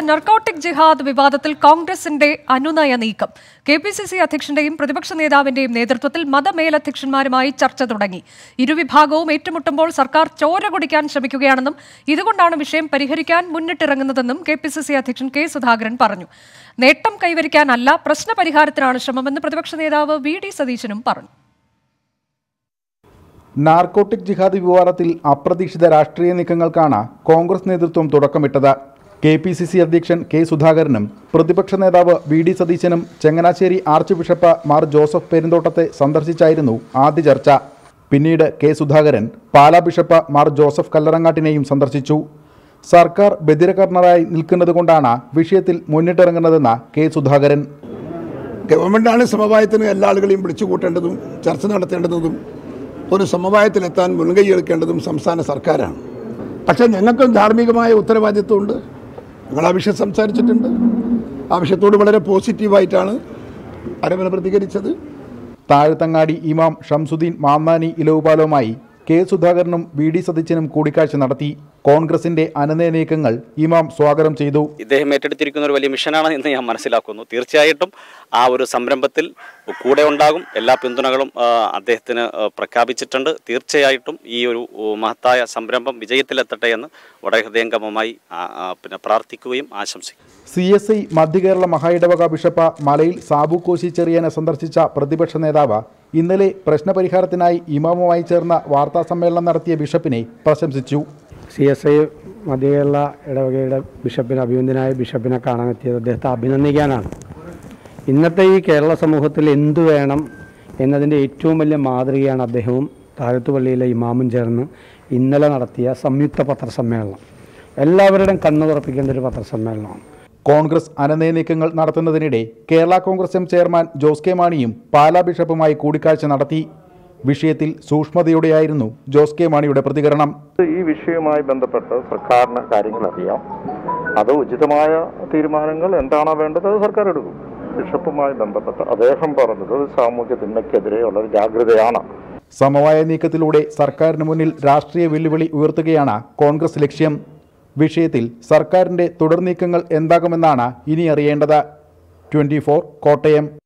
narcotic ജിഹാദ് വിവാദത്തിൽ കോൺഗ്രസിന്റെ അനുനയ നീക്കം കെ പി സി സി അധ്യക്ഷന്റെയും പ്രതിപക്ഷ നേതാവിന്റെയും നേതൃത്വത്തിൽ മതമേലധ്യക്ഷന്മാരുമായി ചർച്ച തുടങ്ങി ഇരുവിഭാഗവും ഏറ്റുമുട്ടുമ്പോൾ സർക്കാർ ചോര കുടിക്കാൻ ശ്രമിക്കുകയാണെന്നും ഇതുകൊണ്ടാണ് വിഷയം പരിഹരിക്കാൻ മുന്നിട്ടിറങ്ങുന്നതെന്നും കെ പി സി സി അധ്യക്ഷൻ കെ സുധാകരൻ പറഞ്ഞു നേട്ടം കൈവരിക്കാനല്ല പ്രശ്നപരിഹാരത്തിനാണ് ശ്രമമെന്ന് പ്രതിപക്ഷ നേതാവ് വി ഡി സതീശനും പറഞ്ഞു നാർക്കോട്ടിക് ജിഹാദ് വിവാദത്തിൽ അപ്രതീക്ഷിത രാഷ്ട്രീയ നീക്കങ്ങൾക്കാണ് കോൺഗ്രസ് നേതൃത്വം തുടക്കമിട്ടത് കെ പി സി സി അധ്യക്ഷൻ കെ സുധാകരനും പ്രതിപക്ഷ നേതാവ് വി ഡി സതീശനും ചങ്ങനാശ്ശേരി ആർച്ച് ബിഷപ്പ് മാർ ജോസഫ് പെരുന്തോട്ടത്തെ സന്ദർശിച്ചായിരുന്നു ആദ്യ ചർച്ച പിന്നീട് കെ സുധാകരൻ പാലാ ബിഷപ്പ് മാർ ജോസഫ് കല്ലറങ്ങാട്ടിനെയും സന്ദർശിച്ചു സർക്കാർ ബദിരകർണറായി നിൽക്കുന്നതുകൊണ്ടാണ് വിഷയത്തിൽ മുന്നിട്ടിറങ്ങുന്നതെന്ന് കെ സുധാകരൻ ഗവൺമെൻറ്റാണ് സമവായത്തിന് എല്ലാ ആളുകളെയും വിളിച്ചു കൂട്ടേണ്ടതും ചർച്ച നടത്തേണ്ടതും ഒരു സമവായത്തിലെത്താൻ മുൻകൈ എടുക്കേണ്ടതും സംസ്ഥാന സർക്കാരാണ് പക്ഷേ ഞങ്ങൾക്ക് ധാർമ്മികമായ ഉത്തരവാദിത്വമുണ്ട് ഞങ്ങൾ ആ വിഷയം സംസാരിച്ചിട്ടുണ്ട് ആ വിഷയത്തോട് വളരെ പോസിറ്റീവായിട്ടാണ് അരവന പ്രതികരിച്ചത് താഴ്ത്തങ്ങാടി ഇമാം ഷംസുദ്ദീൻ മാന്നാനി ഇലവുപാലവുമായി കെ സുധാകരനും വി ഡി സതീശനും കൂടിക്കാഴ്ച നടത്തി കോൺഗ്രസിന്റെ അനനയ നീക്കങ്ങൾ ഇമാം സ്വാഗതം ചെയ്തു ഇദ്ദേഹം ഏറ്റെടുത്തിരിക്കുന്ന ഒരു വലിയ മിഷനാണ് എന്ന് ഞാൻ മനസ്സിലാക്കുന്നു തീർച്ചയായിട്ടും ആ ഒരു സംരംഭത്തിൽ കൂടെ ഉണ്ടാകും എല്ലാ പിന്തുണകളും ആ, അദ്ദേഹത്തിന് ആ, പ്രഖ്യാപിച്ചിട്ടുണ്ട് തീർച്ചയായിട്ടും ഈ ഒരു ഓ, മഹത്തായ സംരംഭം വിജയത്തിലെത്തട്ടെ എന്ന് വളരെ ഹൃദയംഗമമായി ആ, ആ, പിന്നെ പ്രാർത്ഥിക്കുകയും ആശംസിക്കും സി എസ് ഐ മധ്യകേരള മഹായിടവക ബിഷപ്പ് മലയിൽ സാബു കോശി ചെറിയനെ സന്ദർശിച്ച പ്രതിപക്ഷ നേതാവ് ഇന്നലെ പ്രശ്നപരിഹാരത്തിനായി ഇമാമുമായി ചേർന്ന വാർത്താ സമ്മേളനം നടത്തിയ ബിഷപ്പിനെ പ്രശംസിച്ചു സി എസ് ഐ മധ്യകേരള ഇടവകയുടെ ബിഷപ്പിന് അഭിനന്ദനായ ബിഷപ്പിനെ കാണാനെത്തിയത് അദ്ദേഹത്തെ അഭിനന്ദിക്കാനാണ് ഇന്നത്തെ ഈ കേരള സമൂഹത്തിൽ എന്തു വേണം എന്നതിൻ്റെ ഏറ്റവും വലിയ മാതൃകയാണ് അദ്ദേഹവും താഴത്തുപള്ളിയിലെ ഇമാമും ചേർന്ന് ഇന്നലെ നടത്തിയ സംയുക്ത പത്രസമ്മേളനം എല്ലാവരുടെയും കണ്ണു തുറപ്പിക്കേണ്ട ഒരു പത്രസമ്മേളനമാണ് കോൺഗ്രസ് അനനയ നീക്കങ്ങൾ നടത്തുന്നതിനിടെ Kerala Congress M chairman Jose K മാണിയും പാലാ ബിഷപ്പുമായി കൂടിക്കാഴ്ച നടത്തി വിഷയത്തിൽ സൂക്ഷ്മതയോടെയായിരുന്നു ജോസ് കെ മാണിയുടെ പ്രതികരണം ഈ വിഷയവുമായി ബന്ധപ്പെട്ട് സർക്കാരിന് കാര്യങ്ങൾ അറിയാം അത് ഉചിതമായ തീരുമാനങ്ങൾ എന്താണോ വേണ്ടത് അത് സർക്കാർ എടുക്കും ബിഷപ്പുമായി ബന്ധപ്പെട്ട് അദ്ദേഹം പറഞ്ഞത് സാമൂഹ്യ തിന്മയ്ക്കെതിരെയുള്ള ഒരു ജാഗ്രതയാണ് സമവായ നീക്കത്തിലൂടെ സർക്കാരിന് മുന്നിൽ രാഷ്ട്രീയ വെല്ലുവിളി ഉയർത്തുകയാണ് കോൺഗ്രസ് ലക്ഷ്യം വിഷയത്തിൽ സർക്കാരിന്റെ തുടർ നീക്കങ്ങൾ എന്താകുമെന്നാണ് ഇനി അറിയേണ്ടത് ട്വന്റി കോട്ടയം